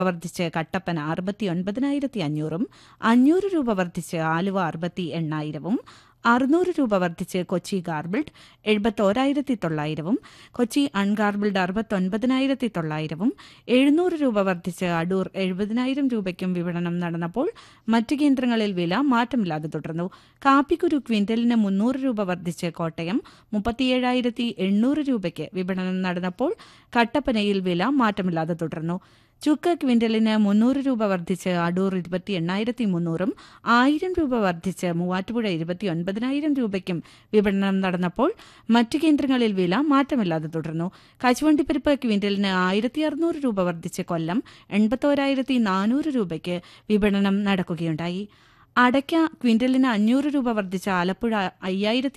വർദ്ധിച്ച് കട്ടപ്പന അറുപത്തി ഒൻപതിനായിരത്തി അഞ്ഞൂറും അഞ്ഞൂറ് രൂപ വർദ്ധിച്ച് ആലുവ അറുപത്തി എണ്ണായിരവും അറുന്നൂറ് രൂപ വർദ്ധിച്ച് കൊച്ചി ഗാർബിൾഡ് എഴുപത്തോരായിരത്തി തൊള്ളായിരവും കൊച്ചി അൺഗാർബിൾഡ് അറുപത്തൊൻപതിനായിരത്തി തൊള്ളായിരവും എഴുന്നൂറ് രൂപ വർദ്ധിച്ച് അടൂർ എഴുപതിനായിരം രൂപയ്ക്കും വിപണനം നടന്നപ്പോൾ മറ്റ് കേന്ദ്രങ്ങളിൽ വില മാറ്റമില്ലാതെ തുടർന്നു കാപ്പിക്കുരു ക്വിന്റലിന് മുന്നൂറ് രൂപ വർദ്ധിച്ച് കോട്ടയം മുപ്പത്തിയേഴായിരത്തി എണ്ണൂറ് രൂപയ്ക്ക് വിപണനം നടന്നപ്പോൾ കട്ടപ്പനയിൽ വില മാറ്റമില്ലാതെ തുടർന്നു ചുക്ക് ക്വിന്റലിന് മുന്നൂറ് രൂപ വർദ്ധിച്ച് അടൂർ ഇരുപത്തി എണ്ണായിരത്തി മുന്നൂറും ആയിരം രൂപ വർദ്ധിച്ച് മൂവാറ്റുപുഴ ഇരുപത്തി ഒൻപതിനായിരം രൂപയ്ക്കും വിപണനം നടന്നപ്പോൾ മറ്റു കേന്ദ്രങ്ങളിൽ വില മാറ്റമില്ലാതെ തുടർന്നു കശുവണ്ടിപ്പരിപ്പ് ക്വിന്റലിന് ആയിരത്തി അറുന്നൂറ് രൂപ വർദ്ധിച്ച് കൊല്ലം എൺപത്തോരായിരത്തി നാനൂറ് രൂപയ്ക്ക് വിപണനം നടക്കുകയുണ്ടായി അടയ്ക്ക ക്വിന്റലിന് അഞ്ഞൂറ് രൂപ വർദ്ധിച്ച ആലപ്പുഴ അയ്യായിരത്തി